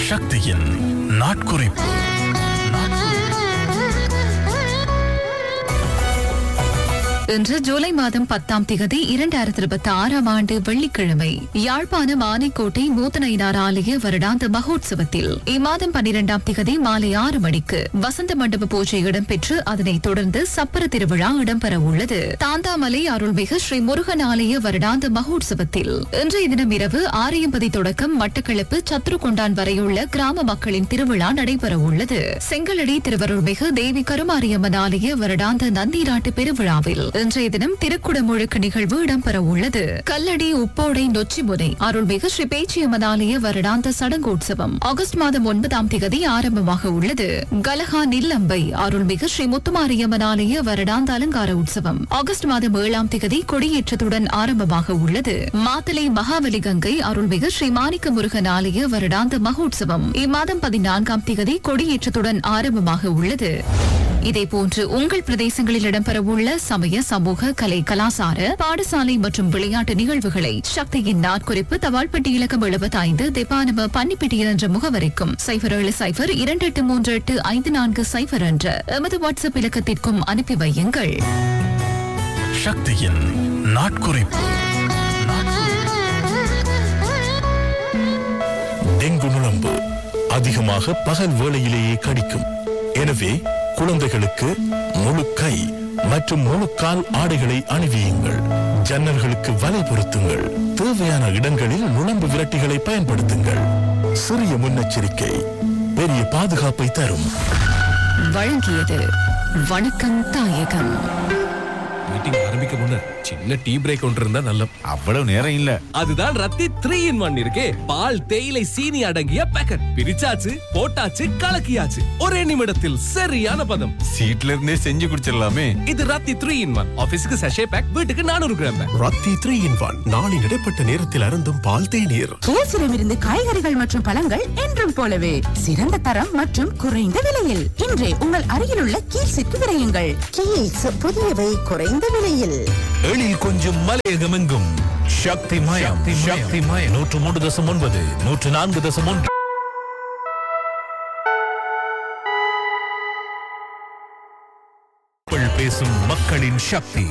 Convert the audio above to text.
சக்தியின் நாட்குறிப்பு இன்று ஜூலை மாதம் பத்தாம் திகதி இரண்டாயிரத்தி இருபத்தி ஆறாம் ஆண்டு வெள்ளிக்கிழமை யாழ்ப்பாணம் ஆனைக்கோட்டை மூத்தனையினார் ஆலய வருடாந்த மகோத்சவத்தில் இம்மாதம் பன்னிரெண்டாம் திகதி மாலை ஆறு மணிக்கு வசந்த மண்டப பூஜை இடம்பெற்று அதனைத் தொடர்ந்து சப்பர திருவிழா இடம்பெற உள்ளது தாந்தாமலை அருள்மிகு ஸ்ரீ முருகன் ஆலய வருடாந்த மகோத்சவத்தில் இன்றைய தினம் இரவு ஆரியம்பதி தொடக்கம் மட்டக்களப்பு சத்ருகொண்டான் வரையுள்ள கிராம மக்களின் திருவிழா நடைபெற உள்ளது செங்கலடி திருவருள்மிகு தேவி கருமாரியம்மன் ஆலய வருடாந்த நந்தீராட்டு பெருவிழாவில் இன்றைய தினம் திருக்குடமுழுக்கு நிகழ்வு இடம்பெற உள்ளது கல்லடி உப்போடை நொச்சிமுனை அருள்மிகு ஸ்ரீ பேச்சியம்மன் ஆலய வருடாந்த சடங்கோற்சவம் ஆகஸ்ட் மாதம் ஒன்பதாம் திகதி ஆரம்பமாக உள்ளது கலஹா நில்லம்பை அருள்மிகு ஸ்ரீ முத்துமாரியம்மன் ஆலய வருடாந்த அலங்கார உற்சவம் ஆகஸ்ட் மாதம் ஏழாம் திகதி கொடியேற்றத்துடன் ஆரம்பமாக உள்ளது மாத்தலை மகாவலி கங்கை அருள்மிகு ஸ்ரீ மாணிக்க முருகன் ஆலய வருடாந்த மகோற்சவம் இம்மாதம் பதினான்காம் திகதி கொடியேற்றத்துடன் ஆரம்பமாக உள்ளது இதேபோன்று உங்கள் பிரதேசங்களில் இடம்பெறவுள்ள சமய சமூக கலை கலாசார பாடசாலை மற்றும் விளையாட்டு நிகழ்வுகளை சக்தியின் நாட்குறிப்பு தபால்பட்டி இலக்கம் எழுபத்தி ஐந்து தெப்பானம பன்னிப்பட்டியல் என்ற முகவரிக்கும் சைபர் ஏழு சைபர் இரண்டு எட்டு மூன்று எட்டு ஐந்து நான்கு சைபர் என்ற எமது வாட்ஸ்அப் இலக்கத்திற்கும் அனுப்பி வையுங்கள் சக்தியின் நாட்குறிப்பு டெங்கு நுளம்பு அதிகமாக பகல் வேளையிலேயே கடிக்கும் எனவே குழந்தைகளுக்கு முழு கை மற்றும் முழு கால் ஆடைகளை அணிவியுங்கள் ஜன்னல்களுக்கு வலை பொருத்துங்கள் தேவையான இடங்களில் நுளம்பு விரட்டிகளை பயன்படுத்துங்கள் சிறிய முன்னெச்சரிக்கை பெரிய பாதுகாப்பை தரும் வழங்கியது வணக்கம் தாயகம் மீட்டிங் ஆரம்பிக்க முன்னர் சின்ன டீ பிரேக் ஒன்று இருந்தா நல்ல அவ்வளவு நேரம் இல்ல அதுதான் ரத்தி த்ரீ இன் ஒன் இருக்கே பால் தேயிலை சீனி அடங்கிய பேக்கெட் பிரிச்சாச்சு போட்டாச்சு கலக்கியாச்சு ஒரே நிமிடத்தில் சரியான பதம் சீட்ல இருந்தே செஞ்சு குடிச்சிடலாமே இது ரத்தி த்ரீ இன் ஒன் ஆபீஸுக்கு சஷே பேக் வீட்டுக்கு நானூறு கிராம் பேக் ரத்தி த்ரீ இன் ஒன் நாளின் இடைப்பட்ட நேரத்தில் அருந்தும் பால் தேநீர் கேசரிலிருந்து காய்கறிகள் மற்றும் பழங்கள் என்றும் போலவே சிறந்த தரம் மற்றும் குறைந்த விலையில் இன்றே உங்கள் அருகிலுள்ள கீழ்ஸிற்கு விரையுங்கள் கீழ்ஸ் புதியவை குறைந்த விலையில் எழில் கொஞ்சம் மலையகமெங்கும் சக்தி மயம் சக்தி மயம் நூற்று மூன்று தசம் ஒன்பது நூற்று நான்கு தசம் ஒன்று பேசும் மக்களின் சக்தி